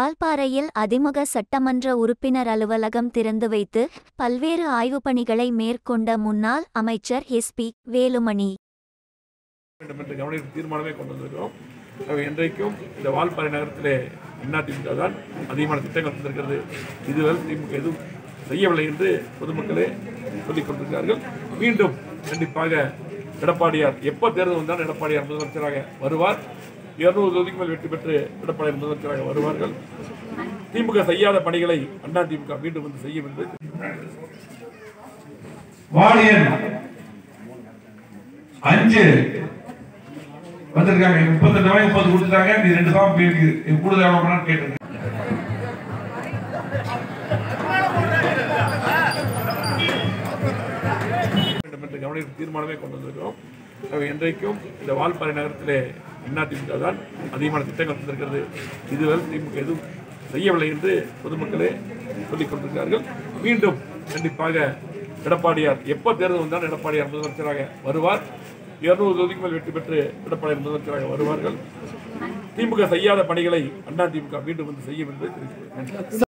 வால்பாறையில் அதிமுக சட்டமன்ற உறுப்பினர் அலுவலகம் திறந்து வைத்து பல்வேறு ஆய்வுப் பணிகளை மேற்கொண்ட முன்னாள் அமைச்சர் எஸ்பி வேலுமணி வேண்டும் என்ற கவனிப்பு தீர்மானமே கொண்டு வந்திருக்கிறோம் ஆகவே இன்றைக்கும் இந்த வால்பாறை நகரத்திலே அதிமுக தான் அதிகமான திட்டங்கள் வந்திருக்கிறது இதுவரை திமுக எதுவும் செய்யவில்லை என்று பொதுமக்களே சொல்லிக் கொண்டிருக்கிறார்கள் மீண்டும் கண்டிப்பாக எடப்பாடியார் எப்போ தேர்தல் வந்தாலும் எடப்பாடியார் முதலமைச்சராக வருவார் இருநூறு தொகுதிக்கு மேல் வெற்றி பெற்று எடப்பாடியார் முதலமைச்சராக வருவார்கள் திமுக செய்யாத பணிகளை அண்ணா திமுக மீண்டும் வந்து செய்யும் என்று வாலியன் அஞ்சு வந்திருக்காங்க முப்பத்தெட்டு ரூபாய் முப்பது கொடுத்துட்டாங்க நீ ரெண்டு தான் கூடுதல் எவ்வளவு பண்ணான்னு கேட்டுருங்க வேண்டும் என்ற கவனிப்பு தீர்மானமே கொண்டு வந்திருக்கிறோம் ஆகவே இன்றைக்கும் இந்த வால்பாறை நகரத்திலே அதிமுக தான் அதிகமான திட்டங்கள் வந்திருக்கிறது இதுவரை திமுக எதுவும் செய்யவில்லை என்று பொதுமக்களே சொல்லிக் கொண்டிருக்கிறார்கள் மீண்டும் கண்டிப்பாக எடப்பாடியார் எப்போ தேர்தல் வந்தாலும் எடப்பாடியார் முதலமைச்சராக வருவார் இருநூறு தொகுதிக்கு மேல் வெற்றி பெற்று எடப்பாடியார் முதலமைச்சராக வருவார்கள் திமுக செய்யாத பணிகளை அண்ணா திமுக மீண்டும் வந்து செய்யும் என்று தெரிவிக்கிறேன் நன்றி